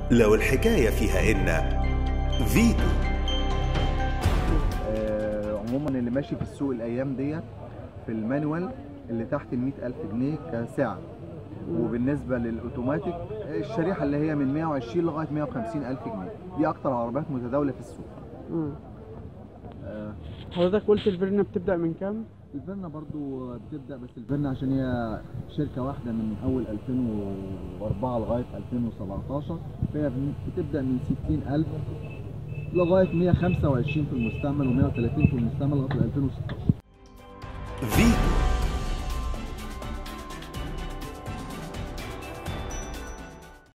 لو الحكاية فيها إن فيتو آه، عموما اللي ماشي في السوق الايام ديت في المانوال اللي تحت ال 100000 جنيه كسعر وبالنسبه للاوتوماتيك آه، الشريحه اللي هي من 120 لغايه 150000 جنيه دي اكتر عربيات متداوله في السوق مم. آه، حضرتك قلت الفيرنا بتبدأ من كام؟ الفيرنا برضو بتبدا بس الفيرنا عشان هي شركه واحده من اول 2004 لغايه 2017 فهي بتبدا من 60000 لغايه 125 في المستعمل و130 في المستعمل لغايه 2016 فيتو